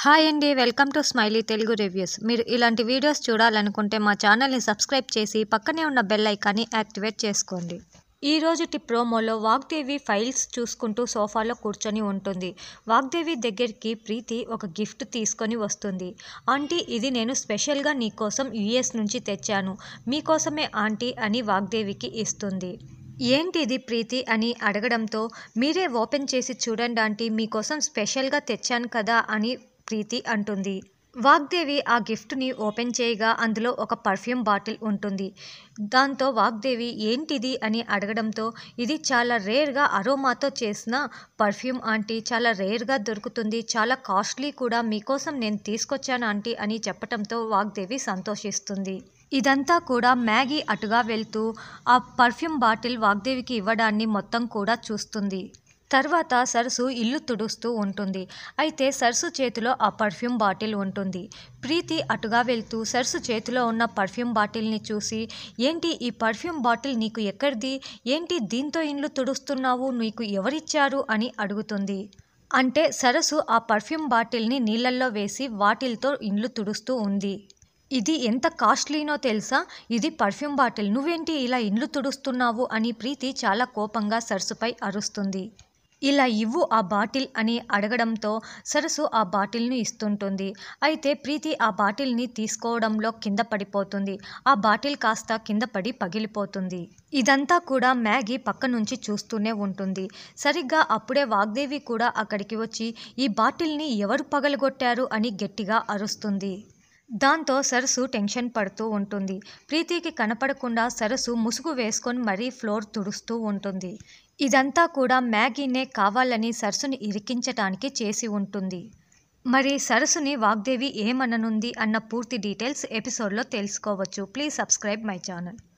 hi అండి welcome to smiley Telugu reviews మీరు ఇలాంటి వీడియోస్ చూడాలనుకుంటే మా ఛానల్ని సబ్స్క్రైబ్ చేసి పక్కనే ఉన్న బెల్ ఐకాన్ని యాక్టివేట్ చేసుకోండి ఈ రోజుటి ప్రోమోలో వాగ్దేవి ఫైల్స్ చూసుకుంటూ సోఫాలో కూర్చొని ఉంటుంది వాగ్దేవి దగ్గరికి ప్రీతి ఒక గిఫ్ట్ తీసుకొని వస్తుంది ఆంటీ ఇది నేను స్పెషల్గా నీకోసం యుఎస్ నుంచి తెచ్చాను మీకోసమే ఆంటీ అని వాగ్దేవికి ఇస్తుంది ఏంటిది ప్రీతి అని అడగడంతో మీరే ఓపెన్ చేసి చూడండి ఆంటీ మీకోసం స్పెషల్గా తెచ్చాను కదా అని ప్రీతి అంటుంది వాగ్దేవి ఆ గిఫ్ట్ని ఓపెన్ చేయగా అందులో ఒక పర్ఫ్యూమ్ బాటిల్ ఉంటుంది దాంతో వాగ్దేవి ఏంటిది అని అడగడంతో ఇది చాలా రేర్గా అరోమాతో చేసిన పర్ఫ్యూమ్ ఆంటీ చాలా రేర్గా దొరుకుతుంది చాలా కాస్ట్లీ కూడా మీకోసం నేను తీసుకొచ్చాను ఆంటీ అని చెప్పడంతో వాగ్దేవి సంతోషిస్తుంది ఇదంతా కూడా మ్యాగీ అటుగా వెళ్తూ ఆ పర్ఫ్యూమ్ బాటిల్ వాగ్దేవికి ఇవ్వడాన్ని మొత్తం కూడా చూస్తుంది తర్వాత సరసు ఇల్లు తుడుస్తూ ఉంటుంది అయితే సరసు చేతిలో ఆ పర్ఫ్యూమ్ బాటిల్ ఉంటుంది ప్రీతి అటుగా వెళ్తూ సరసు చేతిలో ఉన్న పర్ఫ్యూమ్ బాటిల్ని చూసి ఏంటి ఈ పర్ఫ్యూమ్ బాటిల్ నీకు ఎక్కడిది ఏంటి దీంతో ఇండ్లు తుడుస్తున్నావు నీకు ఎవరిచ్చారు అని అడుగుతుంది అంటే సరసు ఆ పర్ఫ్యూమ్ బాటిల్ని నీళ్ళల్లో వేసి వాటిల్తో ఇండ్లు తుడుస్తూ ఉంది ఇది ఎంత కాస్ట్లీనో తెలుసా ఇది పర్ఫ్యూమ్ బాటిల్ నువ్వేంటి ఇలా ఇండ్లు తుడుస్తున్నావు అని ప్రీతి చాలా కోపంగా సరసుపై అరుస్తుంది ఇలా ఇవ్వు ఆ బాటిల్ అని అడగడంతో సరసు ఆ బాటిల్ను ఇస్తుంటుంది అయితే ప్రీతి ఆ బాటిల్ని తీసుకోవడంలో కింద పడిపోతుంది ఆ బాటిల్ కాస్త కింద పడి పగిలిపోతుంది ఇదంతా కూడా మ్యాగీ పక్క నుంచి చూస్తూనే ఉంటుంది సరిగ్గా అప్పుడే వాగ్దేవి కూడా అక్కడికి వచ్చి ఈ బాటిల్ని ఎవరు పగలగొట్టారు అని గట్టిగా అరుస్తుంది దాంతో సరసు టెన్షన్ పడుతూ ఉంటుంది ప్రీతికి కనపడకుండా సరసు ముసుగు వేసుకొని మరీ ఫ్లోర్ తుడుస్తూ ఉంటుంది ఇదంతా కూడా మ్యాగీనే కావాలని సరసుని ఇరికించటానికి చేసి ఉంటుంది మరి సరసుని వాగ్దేవి ఏమననుంది అన్న పూర్తి డీటెయిల్స్ ఎపిసోడ్లో తెలుసుకోవచ్చు ప్లీజ్ సబ్స్క్రైబ్ మై ఛానల్